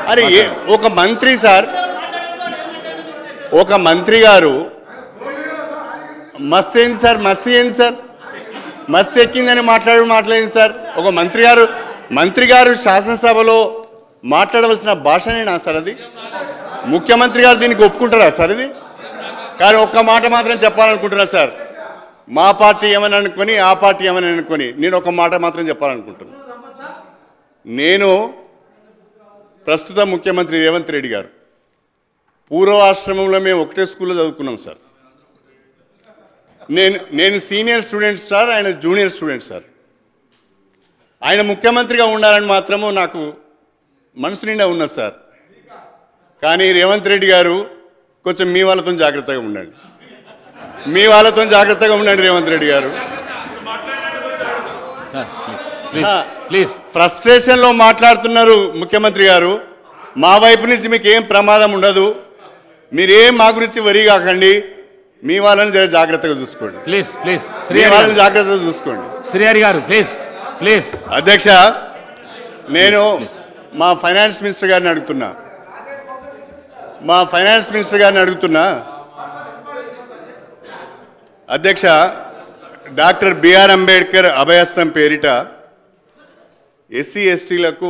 అరే ఏ- ఒక మంత్రి సార్ ఒక మంత్రి గారు మస్త్ ఏంది సార్ మస్త్ ఏంది సార్ మస్త్ ఎక్కిందని మాట్లాడు మాట్లాడింది సార్ ఒక మంత్రి గారు మంత్రి గారు శాసనసభలో మాట్లాడవలసిన భాషనేనా సార్ అది ముఖ్యమంత్రి గారు దీనికి ఒప్పుకుంటారా సార్ ఇది కానీ ఒక్క మాట మాత్రం చెప్పాలనుకుంటున్నా సార్ మా పార్టీ ఏమని అనుకొని ఆ పార్టీ ఏమని అనుకొని నేను ఒక మాట మాత్రం చెప్పాలనుకుంటున్నా నేను ప్రస్తుత ముఖ్యమంత్రి రేవంత్ రెడ్డి గారు పూర్వాశ్రమంలో మేము ఒకటే స్కూల్లో చదువుకున్నాం సార్ నేను నేను సీనియర్ స్టూడెంట్ సార్ ఆయన జూనియర్ స్టూడెంట్ సార్ ఆయన ముఖ్యమంత్రిగా ఉండాలని మాత్రము నాకు మనసు నిండా ఉన్నది సార్ కానీ రేవంత్ రెడ్డి గారు కొంచెం మీ వాళ్ళతో జాగ్రత్తగా ఉండండి మీ వాళ్ళతో జాగ్రత్తగా ఉండండి రేవంత్ రెడ్డి గారు సార్ ప్లీజ్ ప్లీజ్ ప్లీజ్ ఫ్రస్ట్రేషన్లో మాట్లాడుతున్నారు ముఖ్యమంత్రి గారు మా వైపు నుంచి మీకు ఏం ప్రమాదం ఉండదు మీరేం మా గురించి వరి కాకండి మీ వాళ్ళని జర జాగ్రత్తగా చూసుకోండి ప్లీజ్ ప్లీజ్ మీ శ్రీహరి వాళ్ళని గారు జాగ్రత్తగా చూసుకోండి శ్రీహరి గారు ప్లీజ్ ప్లీజ్ అధ్యక్ష నేను మా ఫైనాన్స్ మినిస్టర్ గారిని అడుగుతున్నా మా ఫైనాన్స్ మినిస్టర్ గారిని అడుగుతున్నా అధ్యక్ష డాక్టర్ బిఆర్ అంబేద్కర్ అభయస్థం పేరిట ఎస్సీ ఎస్టీలకు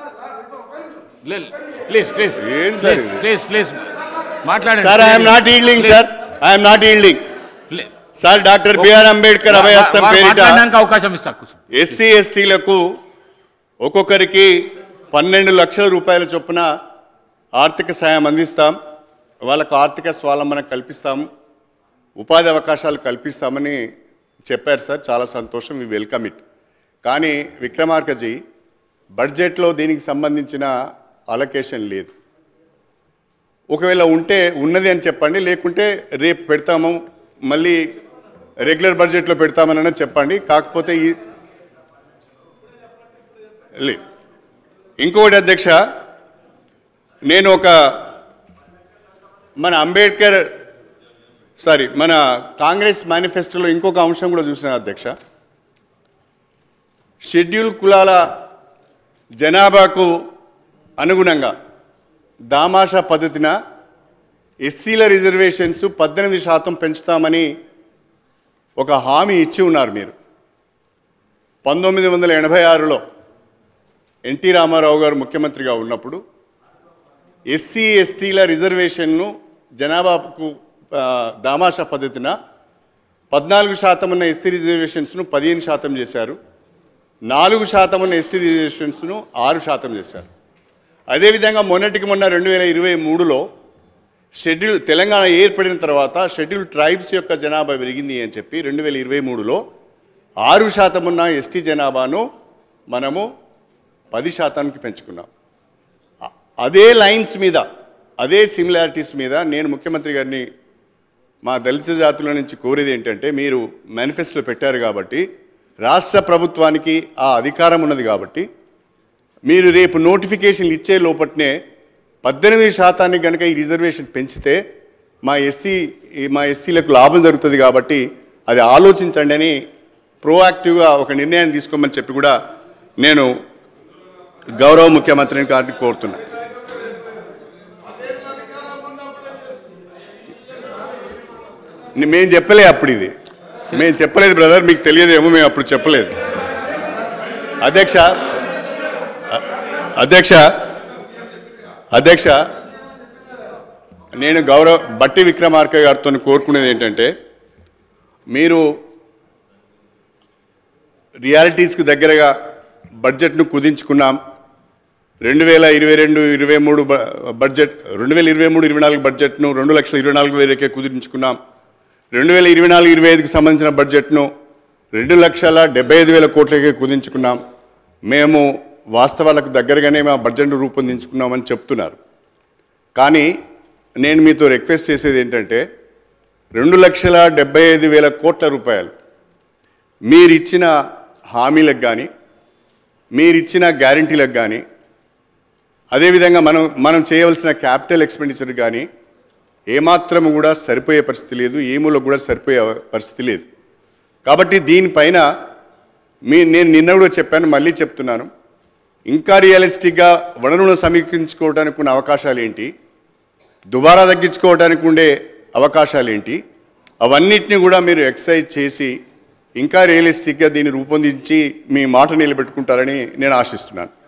ప్లీజ్ ప్లీజ్ ఏం సార్ ఇది? ప్లీజ్ ప్లీజ్ మాట్లాడండి sir I'm not yielding sir I'm not yielding Please. Sir doctor BR Ambedkar అభయస్థం వా- వా- పేరిట మాట్లాడడానికి అవకాశం ఇస్తా కూర్చో ఎస్సీ ఎస్టీలకు ఒక్కొక్కరికి పన్నెండు లక్షల రూపాయల చొప్పున ఆర్థిక సాయం అందిస్తాం వాళ్ళకు ఆర్థిక స్వావలంబన కల్పిస్తాం ఉపాధి అవకాశాలు కల్పిస్తామని చెప్పారు సార్ చాలా సంతోషం వి వెల్కమ్ ఇట్ కానీ విక్రమార్కజీ బడ్జెట్లో దీనికి సంబంధించిన అలొకేషన్ లేదు ఒకవేళ ఉంటే ఉన్నది అని చెప్పండి లేకుంటే రేపు పెడతాము మళ్ళీ రెగ్యులర్ బడ్జెట్లో పెడతామని చెప్పండి కాకపోతే ఈ లే ఇంకొకటి అధ్యక్ష నేను ఒక మన అంబేద్కర్ సారీ మన కాంగ్రెస్ మేనిఫెస్టోలో ఇంకొక అంశం కూడా చూసిన అధ్యక్ష షెడ్యూల్ కులాల జనాభాకు అనుగుణంగా దామాషా పద్ధతిన ఎస్సీల రిజర్వేషన్స్ పద్దెనిమిది శాతం పెంచుతామని ఒక హామీ ఇచ్చి ఉన్నారు మీరు పంతొమ్మిది వందల ఎనభై ఆరులో ఎన్టీ రామారావు గారు ముఖ్యమంత్రిగా ఉన్నప్పుడు ఎస్సీ ఎస్టీల రిజర్వేషన్ను జనాభాకు ఆ, దామాషా పద్ధతిన పద్నాలుగు శాతం ఉన్న ఎస్సీ రిజర్వేషన్స్ను పదిహేను శాతం చేశారు నాలుగు శాతం ఉన్న ఎస్టీ రిజర్వేషన్స్ను ఆరు శాతం చేశారు అదేవిధంగా మొన్నటికి మొన్న రెండు వేల ఇరవై మూడులో షెడ్యూల్ తెలంగాణ ఏర్పడిన తర్వాత షెడ్యూల్ ట్రైబ్స్ యొక్క జనాభా పెరిగింది అని చెప్పి రెండు వేల ఇరవై మూడులో ఆరు శాతం ఉన్న ఎస్టీ జనాభాను మనము పది శాతానికి పెంచుకున్నాం అ- అదే లైన్స్ మీద అదే సిమిలారిటీస్ మీద నేను ముఖ్యమంత్రి గారిని మా దళిత జాతుల నుంచి కోరేది ఏంటంటే మీరు మేనిఫెస్టోలో పెట్టారు కాబట్టి రాష్ట్ర ప్రభుత్వానికి ఆ అధికారం ఉన్నది కాబట్టి మీరు రేపు నోటిఫికేషన్లు ఇచ్చే లోపట్నే పద్దెనిమిది శాతానికి కనుక ఈ రిజర్వేషన్ పెంచితే మా ఎస్సీ మా ఎస్సీలకు లాభం జరుగుతుంది కాబట్టి అది ఆలోచించండి అని ప్రోయాక్టివ్గా ఒక నిర్ణయాన్ని తీసుకోమని చెప్పి కూడా నేను గౌరవ ముఖ్యమంత్రిని గారిని కోరుతున్నా ని- మేము చెప్పలే అప్పుడు ఇది మేము చెప్పలేదు బ్రదర్ మీకు తెలియదేమో మేము అప్పుడు చెప్పలేదు అధ్యక్ష అ- అధ్యక్ష అధ్యక్ష నేను గౌరవ బట్టి విక్రమార్క గారితో కోరుకునేది ఏంటంటే మీరు రియాలిటీస్కి దగ్గరగా బడ్జెట్ను కుదించుకున్నాం రెండు వేల ఇరవై రెండు ఇరవై మూడు బ- బడ్జెట్ రెండు వేల ఇరవై మూడు ఇరవై నాలుగు బడ్జెట్ను రెండు లక్షల ఇరవై నాలుగు వేలకే కుదించుకున్నాం రెండు వేల ఇరవై నాలుగు ఇరవై ఐదుకి సంబంధించిన బడ్జెట్ను రెండు లక్షల డెబ్బై ఐదు వేల కోట్లకే కుదించుకున్నాం మేము వాస్తవాలకు దగ్గరగానే మా బడ్జెట్ను రూపొందించుకున్నామని చెప్తున్నారు కానీ నేను మీతో రిక్వెస్ట్ చేసేది ఏంటంటే రెండు లక్షల డెబ్బై ఐదు వేల కోట్ల రూపాయలు మీరిచ్చిన హామీలకు కానీ మీరిచ్చిన గ్యారంటీలకు కానీ అదేవిధంగా మనం మనం చేయవలసిన క్యాపిటల్ ఎక్స్పెండిచర్ కానీ ఏమాత్రం కూడా సరిపోయే పరిస్థితి లేదు ఏములో కూడా సరిపోయే పరిస్థితి లేదు కాబట్టి దీనిపైన మీ నేను నిన్న కూడా చెప్పాను మళ్ళీ చెప్తున్నాను ఇంకా రియలిస్టిక్గా వనరులను సమీక్షించుకోవడానికి ఉన్న అవకాశాలు ఏంటి దుబారా తగ్గించుకోవడానికి ఉండే అవకాశాలు ఏంటి అవన్నిటిని కూడా మీరు ఎక్సైజ్ చేసి ఇంకా రియలిస్టిక్గా దీన్ని రూపొందించి మీ మాట నిలబెట్టుకుంటారని నేను ఆశిస్తున్నాను